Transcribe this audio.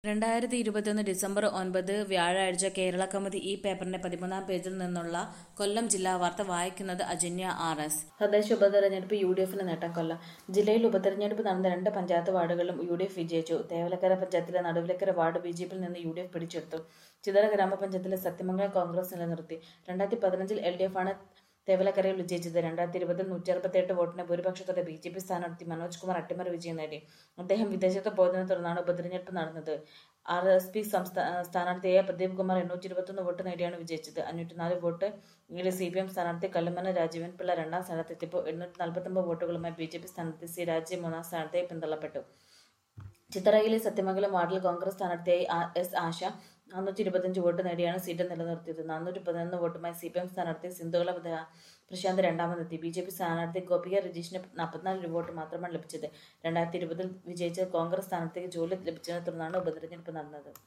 രണ്ടായിരത്തി ഇരുപത്തിയൊന്ന് ഡിസംബർ ഒൻപത് വ്യാഴാഴ്ച കേരള കൗമുദി ഈ പേപ്പറിന്റെ പതിമൂന്നാം പേജിൽ നിന്നുള്ള കൊല്ലം ജില്ലാ വാർത്ത വായിക്കുന്നത് അജന്യ ആർ എസ് തദ്ദേശ ഉപതെരഞ്ഞെടുപ്പ് യു ഡി എഫിന് നേട്ടം കൊല്ലം ജില്ലയിൽ ഉപതെരഞ്ഞെടുപ്പ് നടന്ന രണ്ട് പഞ്ചായത്ത് വാർഡുകളിലും യു ഡി എഫ് വിജയിച്ചു തേവലക്കര പഞ്ചായത്തിലെ നടുവിലക്കര വാർഡ് ബി ജെ പിയിൽ നിന്ന് യു ഡി എഫ് പിടിച്ചെടുത്തു ചിതറ ഗ്രാമപഞ്ചായത്തിലെ സത്യമംഗലം കോൺഗ്രസ് നിലനിർത്തി രണ്ടായിരത്തി പതിനഞ്ചിൽ എൽ ഡി എഫ് ആണ് തേവലക്കരയിൽ വിജയിച്ചത് രണ്ടായിരത്തി ഇരുപതിൽ നൂറ്റി അറുപത്തിയെട്ട് വോട്ടിന് ഭൂരിപക്ഷത്തോടെ ബി ജെ പി സ്ഥാനാർത്ഥി മനോജ് കുമാർ അട്ടിമറി വിജയം നേടി അദ്ദേഹം വിദേശത്ത് പോയതിനെ തുടർന്നാണ് ഉപതെരഞ്ഞെടുപ്പ് നടന്നത് ആർ എസ് പി സ്ഥാനാർത്ഥിയായ പ്രദീപ് കുമാർ എണ്ണൂറ്റി ഇരുപത്തൊന്ന് വോട്ട് നേടിയാണ് വിജയിച്ചത് അഞ്ഞൂറ്റിനാല് വോട്ട് നേടിയ സി പി എം സ്ഥാനാർത്ഥി കല്ലമ്മന രാജീവൻ പിള്ള രണ്ടാം സ്ഥാനത്തെത്തിയപ്പോൾ എണ്ണൂറ്റി നാൽപ്പത്തൊമ്പത് വോട്ടുകളുമായി ബി ജെ പി സ്ഥാനാർത്ഥി സി രാജ്യം മൂന്നാം സ്ഥാനത്തേക്ക് പിന്തള്ളപ്പെട്ടു ചിത്തറയിലെ സത്യമംഗലം വാർഡിൽ കോൺഗ്രസ് സ്ഥാനാർത്ഥിയായി ആ- എസ് ആശ നാനൂറ്റി ഇരുപത്തിയഞ്ച് വോട്ട് നേടിയാണ് സീറ്റ് നിലനിർത്തിയത് നാനൂറ്റി പതിനൊന്ന് വോട്ടുമായി സി പി എം സ്ഥാനാർത്ഥി സിന്ധുകള പ്രധാ- പ്രശാന്ത് രണ്ടാമതെത്തി ബി ജെ പി സ്ഥാനാർത്ഥി ഗോപിക രജീഷിന് നാൽപ്പത്തിനാല് വോട്ട് മാത്രമാണ് ലഭിച്ചത് രണ്ടായിരത്തി ഇരുപതിൽ വിജയിച്ച കോൺഗ്രസ് സ്ഥാനാർത്ഥിക്ക് ജോലി ലഭിച്ചതിനെ തുടർന്നാണ് ഉപതെരഞ്ഞെടുപ്പ് നടന്നത്